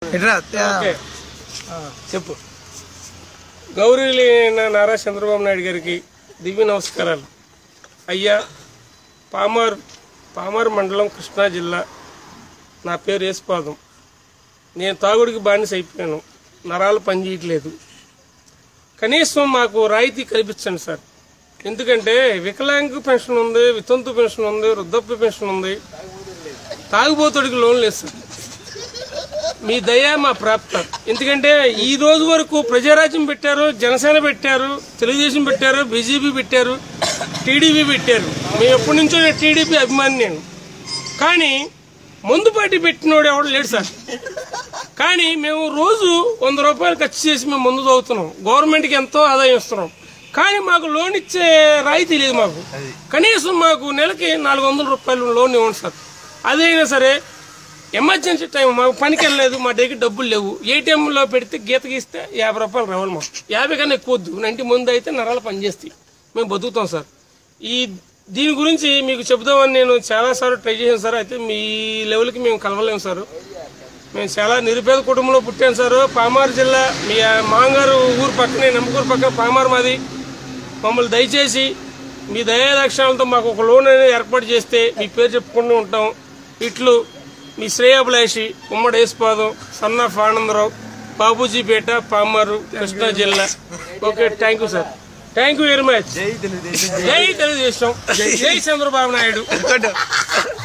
ఎట్రా ఓకే చెప్పు గౌరీలి నారా చంద్రబాబు నాయుడు గారికి దివ్య నమస్కారాలు అయ్యా పామార్ పామార్ మండలం కృష్ణా జిల్లా నా పేరు యేసుపాదం నేను తాగుడికి బానిస అయిపోయాను నరాలు పనిచేయట్లేదు కనీసం మాకు రాయితీ కల్పించండి సార్ ఎందుకంటే వికలాంగ పెన్షన్ ఉంది వితంతు పెన్షన్ ఉంది వృద్ధాప్య పెన్షన్ ఉంది తాగుబోతుడికి లోన్ లేదు సార్ మీ దయ మా ప్రాప్త ఎందుకంటే ఈ రోజు వరకు ప్రజారాజ్యం పెట్టారు జనసేన పెట్టారు తెలుగుదేశం పెట్టారు బీజేపీ పెట్టారు టీడీపీ పెట్టారు మేము ఎప్పటి నుంచో నేను టీడీపీ అభిమాని నేను కానీ ముందు పార్టీ పెట్టినోడు ఎవడు లేడు సార్ కానీ మేము రోజు వంద రూపాయలు ఖర్చు చేసి మేము ముందు చదువుతున్నాం గవర్నమెంట్కి ఎంతో ఆదాయం ఇస్తున్నాం కానీ మాకు లోన్ ఇచ్చే రాయితీ లేదు మాకు కనీసం మాకు నెలకి నాలుగు వందల రూపాయలు లోన్ ఇవ్వండి సార్ అదైనా సరే ఎమర్జెన్సీ టైం మాకు పనికి వెళ్ళలేదు మా దగ్గర డబ్బులు లేవు ఏటీఎంలో పెడితే గీత గీస్తే యాభై రూపాయలు రావాలి మాకు యాభై కన్నా ఎక్కువ వద్దు ఇంటి ముందు అయితే నరాలు పనిచేస్తాయి మేము బతుకుతాం సార్ ఈ దీని గురించి మీకు చెబుదామని నేను చాలాసార్లు ట్రై చేశాను సార్ అయితే మీ లెవెల్కి మేము కలవలేము సార్ మేము చాలా నిరుపేద కుటుంబంలో పుట్టాను సార్ పామారు జిల్లా మీ మాంగారు ఊరు పక్కనే నమ్మకూరు పక్కన పామారు మాది మమ్మల్ని దయచేసి మీ దయాదక్షిణాలతో మాకు ఒక లోన్ అనేది ఏర్పాటు చేస్తే మీ పేరు చెప్పుకుంటూ ఉంటాం ఇట్లు మీ శ్రేయాభిలాషి ఉమ్మడి యేసుపాదం సన్నాఫ్ ఆనందరావు బాబూజీపేట పామారు కృష్ణా జిల్లా okay thank you sir thank you very much జై తెలుగుదేశం జై చంద్రబాబు నాయుడు